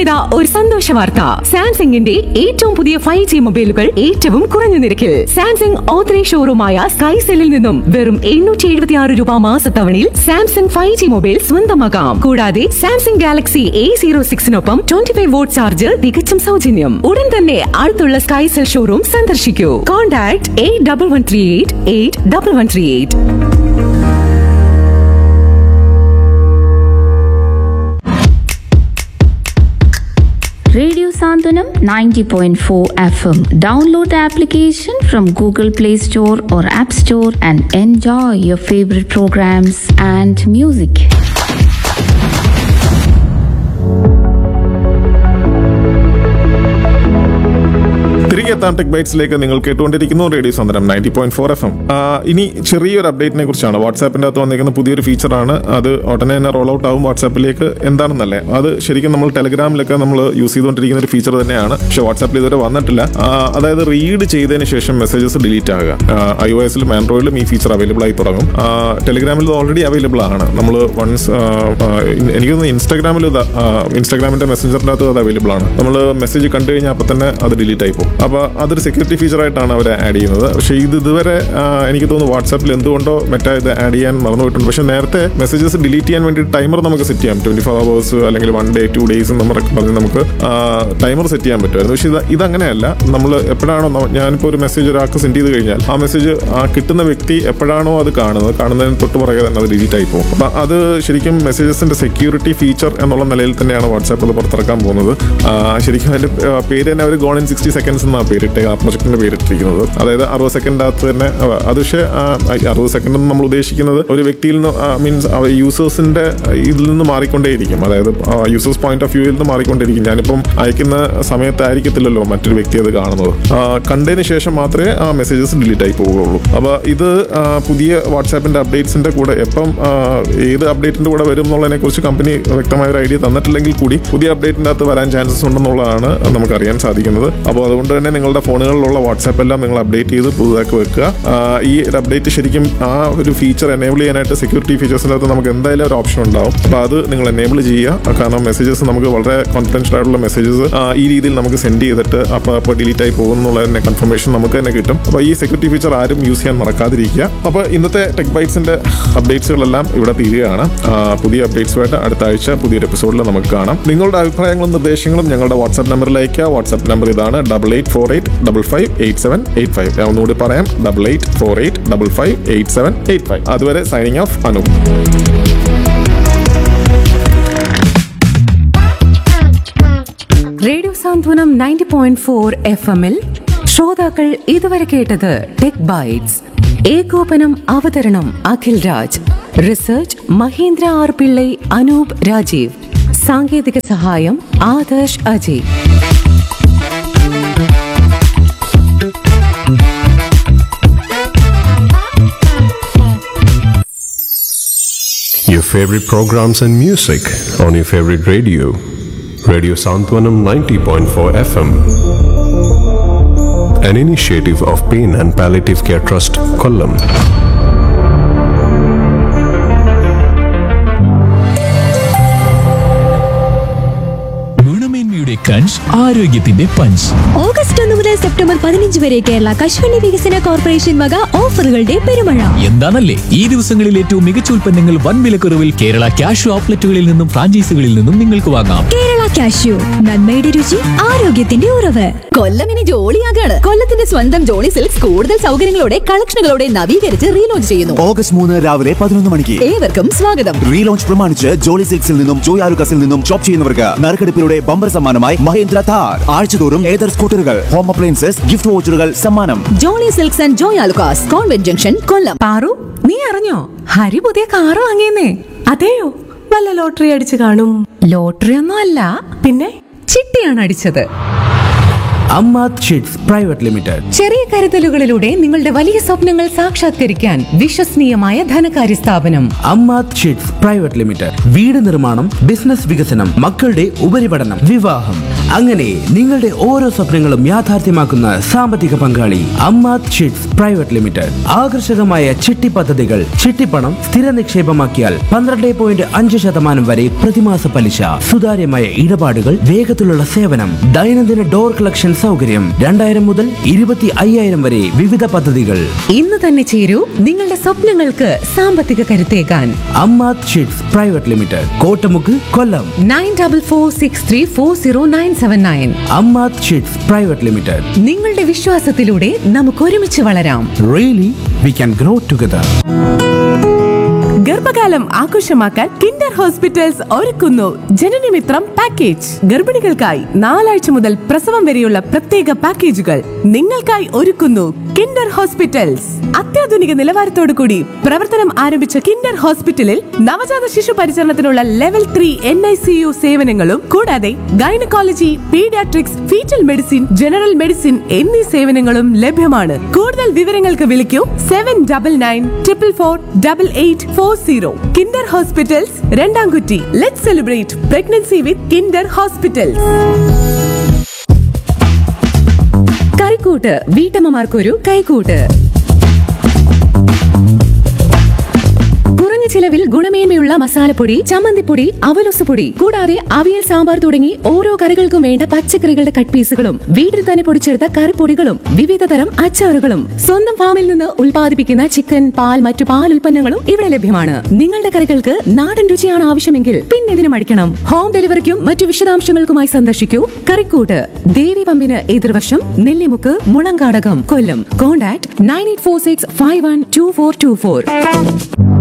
ഇനിതാ ഒരു സന്തോഷ വാർത്ത സാംസങ്ങിന്റെ ഏറ്റവും പുതിയ ഫൈവ് ജി മൊബൈലുകൾ ഏറ്റവും കുറഞ്ഞ നിരക്കിൽ സാംസങ് ഓത്തറൈസ് ഷോറൂമായ സ്കൈസെല്ലിൽ നിന്നും വെറും എണ്ണൂറ്റി എഴുപത്തി ആറ് രൂപ മാസത്തവണയിൽ സാംസങ് ഫൈവ് ജി മൊബൈൽ സ്വന്തമാക്കാം കൂടാതെ സാംസങ് ഗാലക്സി എ സീറോ സിക്സിനൊപ്പം ട്വന്റി ഫൈവ് വോട്ട് ചാർജർ തികച്ചും സൗജന്യം ഉടൻ തന്നെ അടുത്തുള്ള സ്കൈസെൽ ഷോറൂം സന്ദർശിക്കൂ contact eight double one three eight eight double one three eight Radio Sandhanam 90.4 FM. Download the application from Google Play Store or App Store and enjoy your favorite programs and music. തിരികെ എത്താൻ tech ബൈറ്റ്സിലേക്ക് നിങ്ങൾ കേട്ടുകൊണ്ടിരിക്കുന്നു radio Sandaram ninety point four F M ഇനി ചെറിയൊരു അപ്ഡേറ്റിനെ കുറിച്ചാണ് വാട്സാപ്പിന്റെ അകത്ത് വന്നിരിക്കുന്ന പുതിയൊരു ഫീച്ചറാണ് അത് ഉടനെ തന്നെ റോൾ ഔട്ട് ആവും വാട്സാപ്പിലേക്ക് എന്താണെന്നല്ലേ അത് ശരിക്കും നമ്മൾ ടെലഗ്രാമിലൊക്കെ നമ്മൾ യൂസ് ചെയ്തുകൊണ്ടിരിക്കുന്ന ഒരു ഫീച്ചർ തന്നെയാണ് പക്ഷെ വാട്സാപ്പിൽ ഇതുവരെ വന്നിട്ടില്ല ആ, അതായത് റീഡ് ചെയ്തതിന് ശേഷം മെസ്സേജസ് ഡിലീറ്റ് ആകുക ഐ ഒ എസിലും ആൻഡ്രോയിഡിലും ഈ ഫീച്ചർ അവൈലബിൾ ആയി തുടങ്ങും ആ, ടെലഗ്രാമിൽ ഇത് ഓൾറെഡി അവൈലബിൾ ആണ് നമ്മൾ വൺസ് എനിക്ക് തോന്നുന്നു ഇൻസ്റ്റാഗ്രാമിൽ ഇത് ആ, ഇൻസ്റ്റാഗ്രാമിന്റെ മെസ്സഞ്ചറിന്റെ അകത്ത് അത് അവൈലബിൾ ആണ് നമ്മൾ മെസ്സേജ് കണ്ടു കഴിഞ്ഞാൽ അപ്പോൾ തന്നെ അത് ഡിലീറ്റ് ആയി പോകും അപ്പോൾ അതൊരു സെക്യൂരിറ്റി ഫീച്ചർ ആയിട്ടാണ് അവർ ആഡ് ചെയ്യുന്നത് പക്ഷേ ഇത് ഇതുവരെ ആ, എനിക്ക് തോന്നുന്നു വാട്സാപ്പിൽ എന്തുകൊണ്ടോ മറ്റേ ഇത് ആഡ് ചെയ്യാൻ മറന്നുപോയിട്ടുണ്ട് പക്ഷേ നേരത്തെ മെസ്സേജസ് ഡിലീറ്റ് ചെയ്യാൻ വേണ്ടി ടൈമർ നമുക്ക് സെറ്റ് ചെയ്യാം ട്വന്റി ഫോർ അവേഴ്സ് അല്ലെങ്കിൽ വൺ ഡേ ടു ഡേയ്സ് നമ്മളൊക്കെ പറഞ്ഞ് നമുക്ക് ടൈമർ സെറ്റ് ചെയ്യാൻ പറ്റുമായിരുന്നു പക്ഷേ ഇത് ഇതങ്ങനെയല്ല നമ്മൾ എപ്പോഴാണോ ന- ഞാനിപ്പോൾ ഒരു മെസ്സേജ് ഒരാൾക്ക് സെൻഡ് ചെയ്ത് കഴിഞ്ഞാൽ ആ മെസ്സേജ് ആ കിട്ടുന്ന വ്യക്തി എപ്പോഴാണോ അത് കാണുന്നത് കാണുന്നതിന് തൊട്ട് പുറകെ തന്നെ അത് ഡിലീറ്റ് ആയി പോകും അപ്പം അത് ശരിക്കും മെസ്സേജസിന്റെ സെക്യൂരിറ്റി ഫീച്ചർ എന്നുള്ള നിലയിൽ തന്നെയാണ് വാട്സാപ്പ് അത് പുറത്തിറക്കാൻ പോകുന്നത് ആ, ശരിക്കും അതിന്റെ ആ, പേര് തന്നെ അവർ ഗോൺ ഇൻ സിക്സ്റ്റി സെക്കൻഡ്സ് എന്നാണ് പേരിട്ട് ആ പ്രൊജക്ടിന്റെ പേരിട്ടിരിക്കുന്നത് അതായത് അറുപത് സെക്കൻഡ് അകത്ത് തന്നെ ആ, അത് പക്ഷേ ആ, അറുപത് സെക്കൻഡ് എന്ന് നമ്മൾ ഉദ്ദേശിക്കുന്നത് ഒരു വ്യക്തിയിൽ നിന്ന് മീൻസ് യൂസേഴ്സിന്റെ ഇതിൽ നിന്ന് മാറിക്കൊണ്ടേയിരിക്കും അതായത് യൂസേഴ്സ് പോയിന്റ് ഓഫ് വ്യൂവിൽ നിന്ന് മാറിക്കൊണ്ടിരിക്കും ഞാനിപ്പം അയക്കുന്ന സമയത്തായിരിക്കത്തില്ലല്ലോ മറ്റൊരു വ്യക്തി അത് കാണുന്നത് ആ, കണ്ടതിന് ശേഷം മാത്രമേ ആ മെസ്സേജസ് ഡിലീറ്റ് ആയി പോവുകയുള്ളൂ അപ്പോൾ ഇത് ആ, പുതിയ വാട്സാപ്പിന്റെ അപ്ഡേറ്റ്സിന്റെ കൂടെ എപ്പം ആ, ഏത് അപ്ഡേറ്റിന്റെ കൂടെ വരും എന്നുള്ളതിനെ കുറിച്ച് കമ്പനി വ്യക്തമായ ഒരു ഐഡിയ തന്നിട്ടില്ലെങ്കിൽ കൂടി പുതിയ അപ്ഡേറ്റിന്റെ അകത്ത് വരാൻ ചാൻസസ് ഉണ്ടെന്നുള്ളതാണ് നമുക്കറിയാൻ സാധിക്കുന്നത് അപ്പോൾ അതുകൊണ്ട് തന്നെ നിങ്ങളുടെ ഫോണുകളിലുള്ള വാട്സാപ്പ് എല്ലാം നിങ്ങൾ അപ്ഡേറ്റ് ചെയ്ത് പുതുതാക്കി വെക്കുക ആ, ഈ ഒരു അപ്ഡേറ്റ് ശരിക്കും ആ ഒരു ഫീച്ചർ എനേബിൾ ചെയ്യാനായിട്ട് സെക്യൂരിറ്റി ഫീച്ചേഴ്സിൻ്റെ അകത്ത് നമുക്ക് എന്തായാലും ഒരു ഓപ്ഷൻ ഉണ്ടാവും അപ്പോൾ അത് നിങ്ങൾ എനേബിൾ ചെയ്യുക കാരണം മെസ്സേജസ് നമുക്ക് വളരെ കോൺഫിഡൻഷ്യൽ ആയിട്ടുള്ള മെസ്സേജസ് ഈ രീതിയിൽ നമുക്ക് സെൻഡ് ചെയ്തിട്ട് അപ്പോൾ അപ്പോൾ ഡിലീറ്റ് ആയി പോകുന്നുള്ളതിന്റെ കൺഫർമേഷൻ നമുക്ക് തന്നെ കിട്ടും അപ്പോൾ ഈ സെക്യൂരിറ്റി ഫീച്ചർ ആരും യൂസ് ചെയ്യാൻ മറക്കാതിരിക്കുക അപ്പോൾ ഇന്നത്തെ ടെക് ബൈറ്റ്സിന്റെ അപ്ഡേറ്റ്സുകളെല്ലാം ഇവിടെ തീരുകയാണ് ആ, പുതിയ അപ്ഡേറ്റ്സുമായിട്ട് അടുത്ത ആഴ്ച പുതിയൊരു എപ്പിസോഡിൽ നമുക്ക് കാണാം നിങ്ങളുടെ അഭിപ്രായങ്ങളും നിർദ്ദേശങ്ങളും ഞങ്ങളുടെ വാട്സ്ആപ്പ് നമ്പറിൽ അയക്കുക വാട്സ്ആപ്പ് നമ്പർ ഇതാണ് double eight four eight double five eight seven eight five ഞാൻ ഒന്നുകൂടി പറയാം double eight four eight double five eight seven eight five അതുവരെ signing off Anoop radio Santhwanam ninety point four F എമ്മിൽ ശ്രോതാക്കൾ ഇതുവരെ കേട്ടത് ടെക് ബൈറ്റ്സ് ഏകോപനം അവതരണം അഖിൽ രാജ് റിസർച്ച് മഹേന്ദ്ര ആർ പിള്ളൈ അനൂപ് രാജീവ് സാങ്കേതിക സഹായം Adarsh Ajay Your favorite programs and music on your favorite radio. Radio Santwanam 90.4 FM. An initiative of Pain and Palliative Care Trust, Kollam. ഗുണമേന്മയുടെ കഞ്ച് ആരോഗ്യത്തിന്റെ പഞ്ച് ഓഗസ്റ്റ് ഒന്ന് മുതൽ സെപ്റ്റംബർ പതിനഞ്ച് വരെ കേരള കശുവണ്ടി വികസന കോർപ്പറേഷൻ വക ഓഫറുകളുടെ പെരുമഴ എന്താണല്ലേ ഈ ദിവസങ്ങളിൽ ഏറ്റവും മികച്ച ഉൽപ്പന്നങ്ങൾ വൻ വിലക്കുറവിൽ കേരള ക്യാഷ് ഔട്ട്ലെറ്റുകളിൽ നിന്നും ഫ്രാഞ്ചൈസികളിൽ നിന്നും നിങ്ങൾക്ക് വാങ്ങാം കേരള കാഷ്യൂ നന്മയുടെ രുചി ആരോഗ്യത്തിന്റെ ഉറവ് കൊല്ലം ഇനി ജോളിയാകാണ് കൊല്ലത്തിന്റെ സ്വന്തം ജോളി സിൽക്സ് കൂടുതൽ സൗകര്യങ്ങളോടെ കളക്ഷനുകളോടെ നവീകരിച്ച് റീലോഞ്ച് ചെയ്യുന്നു ഓഗസ്റ്റ് മൂന്ന് രാവിലെ പതിനൊന്ന് മണിക്ക് ഏവർക്കും സ്വാഗതം റീലോഞ്ച് പ്രമാണിച്ച് ജോളി സിൽക്സിൽ നിന്നും ജോയ് ആലുക്കസിൽ നിന്നും ഷോപ്പ് ചെയ്യുന്നവർക്ക് നറുക്കെടുപ്പിലൂടെ ബമ്പർ സമ്മാനമായി മഹേന്ദ്ര താർ ആഴ്ചതോറും ഏതർ സ്കൂട്ടറുകൾ ഹോം അപ്ലയൻസസ് ഗിഫ്റ്റ് വോച്ചറുകൾ സമ്മാനം Jolly silks and Joy Alukkas convent junction Kollam Paru നീ അറിഞ്ഞോ ഹരി പുതിയ കാറ് വാങ്ങിയെന്നേ അതെയോ വല്ല ലോട്ടറി അടിച്ചു കാണും ലോട്ടറി ഒന്നും അല്ല പിന്നെ ചിട്ടിയാണ് അടിച്ചത് അമ്മാത് ഷീറ്റ്സ് പ്രൈവറ്റ് ലിമിറ്റഡ് ചെറിയ കരുതലുകളിലൂടെ നിങ്ങളുടെ വലിയ സ്വപ്നങ്ങൾ സാക്ഷാത്കരിക്കാൻ വിശ്വസനീയമായ ധനകാര്യ സ്ഥാപനം അമ്മാത് ഷീറ്റ്സ് പ്രൈവറ്റ് ലിമിറ്റഡ് വീട് നിർമ്മാണം ബിസിനസ് വികസനം മക്കളുടെ ഉപരിപഠനം വിവാഹം അങ്ങനെ നിങ്ങളുടെ ഓരോ സ്വപ്നങ്ങളും യാഥാർത്ഥ്യമാക്കുന്ന സാമ്പത്തിക പങ്കാളി അമ്മാത് ഷീറ്റ്സ് പ്രൈവറ്റ് ലിമിറ്റഡ് ആകർഷകമായ ചിട്ടി പദ്ധതികൾ ചിട്ടിപ്പണം സ്ഥിര നിക്ഷേപമാക്കിയാൽ പന്ത്രണ്ട് പോയിന്റ് അഞ്ച് ശതമാനം വരെ പ്രതിമാസ പലിശ സുതാര്യമായ ഇടപാടുകൾ വേഗത്തിലുള്ള സേവനം ദൈനംദിന ഡോർ കളക്ഷൻ സൗകര്യം രണ്ടായിരം മുതൽ ഇരുപത്തി അയ്യായിരം വരെ വിവിധ പദ്ധതികൾ ഇന്ന് തന്നെ ചേരൂ നിങ്ങളുടെ സ്വപ്നങ്ങൾക്ക് സാമ്പത്തിക കരുത്തേകാൻ Ammath chits private limited Kottamukku Kollam nine double four six three four zero nine seven nine Ammath chits private limited നിങ്ങളുടെ വിശ്വാസത്തിലൂടെ നമുക്ക് ഒരുമിച്ച് വളരാം really we can grow together ഗർഭകാലം ആഘോഷമാക്കാൻ കിൻഡർ ഹോസ്പിറ്റൽസ് ഒരുക്കുന്നു ജനനമിത്രം പാക്കേജ് ഗർഭിണികൾക്കായി നാലാഴ്ച മുതൽ പ്രസവം വരെയുള്ള പ്രത്യേക പാക്കേജുകൾ നിങ്ങൾക്കായി ഒരുക്കുന്നു കിൻഡർ ഹോസ്പിറ്റൽസ് അത്യാധുനിക നിലവാരത്തോടു കൂടി പ്രവർത്തനം ആരംഭിച്ച കിൻഡർ ഹോസ്പിറ്റലിൽ നവജാത ശിശു പരിചരണത്തിനുള്ള level three N I C U സേവനങ്ങളും കൂടാതെ gynaecology paediatrics foetal medicine general medicine എന്നീ സേവനങ്ങളും ലഭ്യമാണ് കൂടുതൽ വിവരങ്ങൾക്ക് വിളിക്കൂ seven double nine triple four double eight four zero Kinder hospitals Randamkutty let celebrate pregnancy with Kinder hospitals കറിക്കൂട്ട് വീട്ടമ്മമാർക്കൊരു കൈക്കൂട്ട് കുറഞ്ഞ ചിലവിൽ ഗുണമേന്മയുള്ള മസാലപ്പൊടി ചമ്മന്തിപ്പൊടി അവലൊസ് പൊടി കൂടാതെ അവിയൽ സാമ്പാർ തുടങ്ങി ഓരോ കറികൾക്കും വേണ്ട പച്ചക്കറികളുടെ കട്ട് പീസുകളും വീട്ടിൽ തന്നെ പൊടിച്ചെടുത്ത കറിപ്പൊടികളും വിവിധ തരം അച്ചാറുകളും സ്വന്തം ഫാമിൽ നിന്ന് ഉൽപ്പാദിപ്പിക്കുന്ന ചിക്കൻ പാൽ മറ്റു പാൽ ഉൽപ്പന്നങ്ങളും ഇവിടെ ലഭ്യമാണ് നിങ്ങളുടെ കറികൾക്ക് നാടൻ രുചിയാണ് ആവശ്യമെങ്കിൽ പിന്നെ ഇതിന് മടിക്കണം ഹോം ഡെലിവറിക്കും മറ്റു വിശദാംശങ്ങൾക്കുമായി സന്ദർശിക്കൂ കറിക്കൂട്ട് ദേവി പമ്പിന് എതിർവശം Nellimukku Mulankadakam Kollam contact nine eight four six five one two four two four